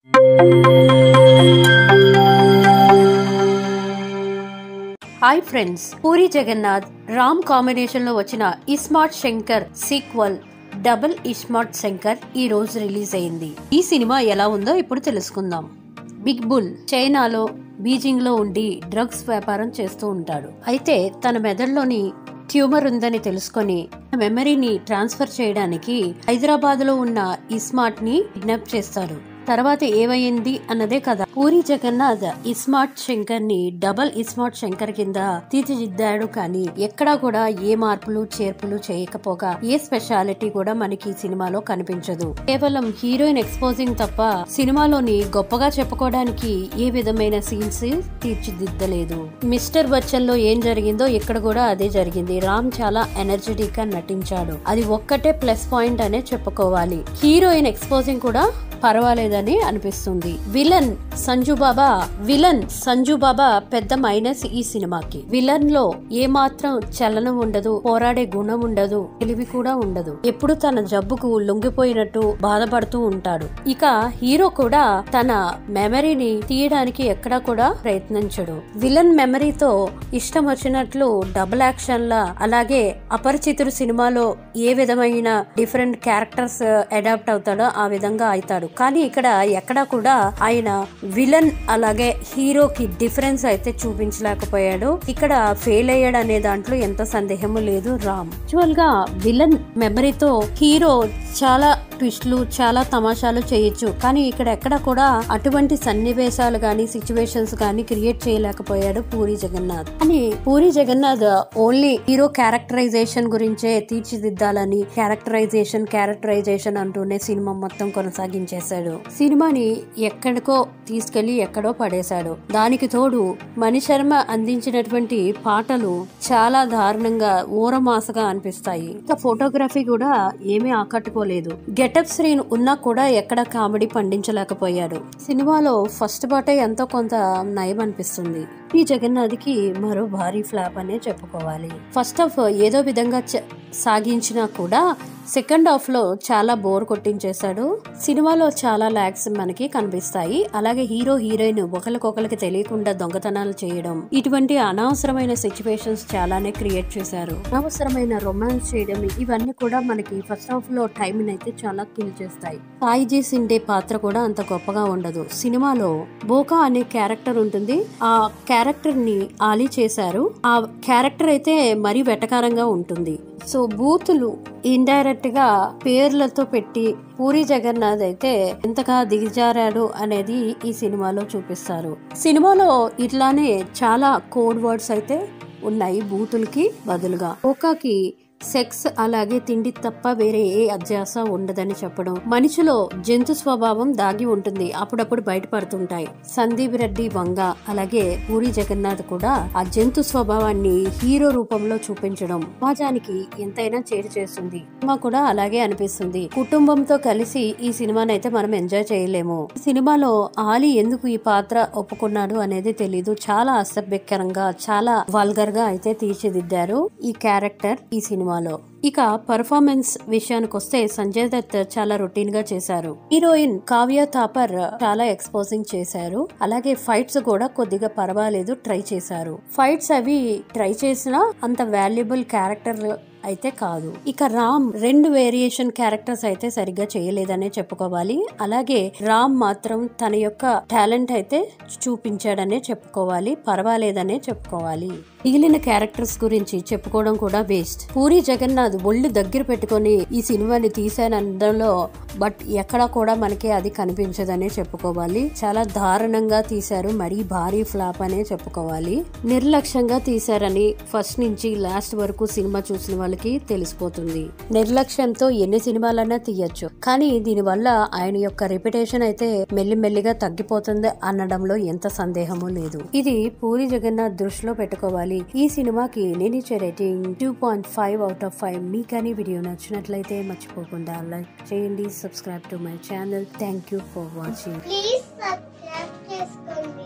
hi friends Puri Jagannadh Ram combination లో వచ్చిన iSmart Shankar sequel double iSmart Shankar ఈ రోజు రిలీజ్ అయింది ఈ సినిమా ఎలా ఉందో ఇప్పుడు తెలుసుకుందాం బిగ్ బుల్ చైనాలో బీజింగ్ లో ఉండి డ్రగ్స్ వ్యాపారం చేస్తూ ఉంటాడు అయితే తన మెదడులోని ట్యూమర్ ఉందని తెలుసుకొని మెమరీని ట్రాన్స్ఫర్ చేయడానికి హైదరాబాద్ లో ఉన్న ఇస్మార్ట్ ని కిడ్నాప్ చేస్తాడు తర్వాత ఏమైంది అన్నదే కదా పూరి జగన్నాథ్ ఇస్మార్ట్ శంకర్ ని డబల్ ఇస్మార్ట్ శంకర్ కింద తీర్చిదిద్దాడు కానీ ఎక్కడా కూడా ఏ మార్పులు చేర్పులు చేయకపోగా ఏ స్పెషాలిటీ కూడా మనకి ఈ సినిమాలో కనిపించదు కేవలం హీరోయిన్ ఎక్స్పోజింగ్ తప్ప సినిమాలోని గొప్పగా చెప్పుకోవడానికి ఏ విధమైన సీన్స్ తీర్చిదిద్దలేదు మిస్టర్ బచ్చన్ లో ఏం జరిగిందో ఇక్కడ కూడా అదే జరిగింది రామ్ చాలా ఎనర్జెటిక్ గా నటించాడు అది ఒక్కటే ప్లస్ పాయింట్ అనే చెప్పుకోవాలి హీరోయిన్ ఎక్స్పోజింగ్ కూడా పర్వాలేదని అనిపిస్తుంది విలన్ సంజు బాబా విలన్ సంజు బాబా పెద్ద మైనస్ ఈ సినిమాకి విలన్ లో ఏ మాత్రం చలనం ఉండదు పోరాడే గుణం ఉండదు తెలివి కూడా ఉండదు ఎప్పుడు తన జబ్బుకు లొంగిపోయినట్టు బాధపడుతూ ఉంటాడు ఇక హీరో కూడా తన మెమరీని తీయడానికి ఎక్కడా కూడా ప్రయత్నించడు విలన్ మెమరీతో ఇష్టం వచ్చినట్లు డబుల్ యాక్షన్ లా అలాగే అపరిచితుడు సినిమాలో ఏ విధమైన డిఫరెంట్ క్యారెక్టర్స్ అడాప్ట్ అవుతాడో ఆ విధంగా అవుతాడు కానీ ఇక్కడ ఎక్కడా కూడా ఆయన విలన్ అలాగే హీరోకి డిఫరెన్స్ అయితే చూపించలేకపోయాడు ఇక్కడ ఫెయిల్ అయ్యాడు అనే దాంట్లో ఎంత సందేహము లేదు రామ్ యాక్చువల్ గా విలన్ మెమరీతో హీరో చాలా ట్విస్ట్లు చాలా తమాషాలు చేయొచ్చు కానీ ఇక్కడ ఎక్కడ కూడా అటువంటి సన్నివేశాలు గాని సిచ్యువేషన్స్ గాని క్రియేట్ చేయలేకపోయాడు పూరి జగన్నాథ్ కానీ Puri Jagannadh only hero characterization గురించే తీర్చిదిద్దాలని క్యారెక్టరైజేషన్ క్యారెక్టరైజేషన్ అంటూనే సినిమా మొత్తం కొనసాగించేశాడు సినిమాని ఎక్కడికో తీసుకెళ్లి ఎక్కడో పడేశాడు దానికి తోడు మణిశర్మ అందించినటువంటి పాటలు చాలా దారుణంగా ఊరమాసగా అనిపిస్తాయి ఇంకా ఫోటోగ్రఫీ కూడా ఏమీ ఆకట్టుకోలేదు గెటప్ శ్రీన్ ఉన్నా కూడా ఎక్కడ కామెడీ పండించలేకపోయాడు సినిమాలో ఫస్ట్ పాటే ఎంతో కొంత నయం అనిపిస్తుంది ఈ జగన్నాథ్కి మరో భారీ ఫ్లాప్ అనే చెప్పుకోవాలి ఫస్ట్ హాఫ్ ఏదో విధంగా చ- సాగించినా కూడా సెకండ్ హాఫ్ లో చాలా బోర్ కొట్టించేశాడు సినిమాలో చాలా లాగ్స్ మనకి కనిపిస్తాయి అలాగే హీరో హీరోయిన్ ఒకరికొకరికి తెలియకుండా దొంగతనాలు చేయడం ఇటువంటి అనవసరమైన సిచ్యువేషన్స్ చాలానే క్రియేట్ చేశారు అనవసరమైన రొమాన్స్ చేయడం ఇవన్నీ కూడా మనకి ఫస్ట్ హాఫ్ లో టైం అయితే చాలా కిల్ చేస్తాయి సాయిజీ సిండే పాత్ర కూడా అంత గొప్పగా ఉండదు సినిమాలో బోకా అనే క్యారెక్టర్ ఉంటుంది ఆ క్యారెక్టర్ ని ఆలీ చేశారు ఆ క్యారెక్టర్ అయితే మరీ వెటకారంగా ఉంటుంది సో బూతులు ఇండైరెక్ట్ గా పేర్లతో పెట్టి పూరి జగన్నాథ్ అయితే ఎంతగా దిగజారాడు అనేది ఈ సినిమాలో చూపిస్తారు సినిమాలో ఇట్లానే చాలా కోడ్ వర్డ్స్ అయితే ఉన్నాయి బూతులకి బదులుగా ఓకాకి సెక్స్ అలాగే తిండి తప్ప వేరే ఏ అధ్యాస ఉండదని చెప్పడం మనిషిలో జంతు స్వభావం దాగి ఉంటుంది అప్పుడప్పుడు బయటపడుతుంటాయి సందీప్ రెడ్డి వంగ అలాగే పూరి జగన్నాథ్ కూడా ఆ జంతు స్వభావాన్ని హీరో రూపంలో చూపించడం సమాజానికి ఎంతైనా చేరు చేస్తుంది సినిమా కూడా అలాగే అనిపిస్తుంది కుటుంబంతో కలిసి ఈ సినిమాని అయితే మనం ఎంజాయ్ చేయలేము ఈ సినిమాలో ఆలీ ఎందుకు ఈ పాత్ర ఒప్పుకున్నాడు అనేది తెలీదు చాలా అసభ్యకరంగా చాలా వల్గర్ గా అయితే తీర్చిదిద్దారు ఈ క్యారెక్టర్ ఈ సినిమాలో ఇక పర్ఫార్మెన్స్ విషయానికి వస్తే సంజయ్ దత్ చాలా రొటీన్ గా చేశారు హీరోయిన్ కావ్య థాపర్ చాలా ఎక్స్పోజింగ్ చేశారు అలాగే ఫైట్స్ కూడా కొద్దిగా పర్వాలేదు ట్రై చేశారు ఫైట్స్ అవి ట్రై చేసినా అంత వాల్యుబుల్ క్యారెక్టర్ అయితే కాదు ఇక రామ్ రెండు వేరియేషన్ క్యారెక్టర్స్ అయితే సరిగ్గా చేయలేదనే చెప్పుకోవాలి అలాగే రామ్ మాత్రం తన యొక్క టాలెంట్ అయితే చూపించాడనే చెప్పుకోవాలి పర్వాలేదనే చెప్పుకోవాలి మిగిలిన క్యారెక్టర్స్ గురించి చెప్పుకోవడం కూడా వేస్ట్ పూరి జగన్నాథ్ ఒళ్ళు దగ్గర పెట్టుకొని ఈ సినిమాని తీసానందులో బట్ ఎక్కడ కూడా మనకి అది కనిపించదనే చెప్పుకోవాలి చాలా దారుణంగా తీశారు మరీ భారీ ఫ్లాప్ అనే చెప్పుకోవాలి నిర్లక్ష్యంగా తీశారని ఫస్ట్ నుంచి లాస్ట్ వరకు సినిమా చూసిన వాళ్ళకి తెలిసిపోతుంది నిర్లక్ష్యంతో ఎన్ని సినిమాలైనా తీయొచ్చు కానీ దీనివల్ల ఆయన యొక్క రెప్యుటేషన్ అయితే మెల్లిమెల్లిగా తగ్గిపోతుంది అనడంలో ఎంత సందేహము లేదు ఇది పూరి జగన్నాథ్ దృష్టిలో పెట్టుకోవాలి ఈ సినిమాకి నేను ఇచ్చే rating two point five out of five మీకని వీడియో నచ్చినట్లయితే మర్చిపోకుండా లైక్ చేయండి subscribe to my channel thank you for watching please subscribe చేసుకోండి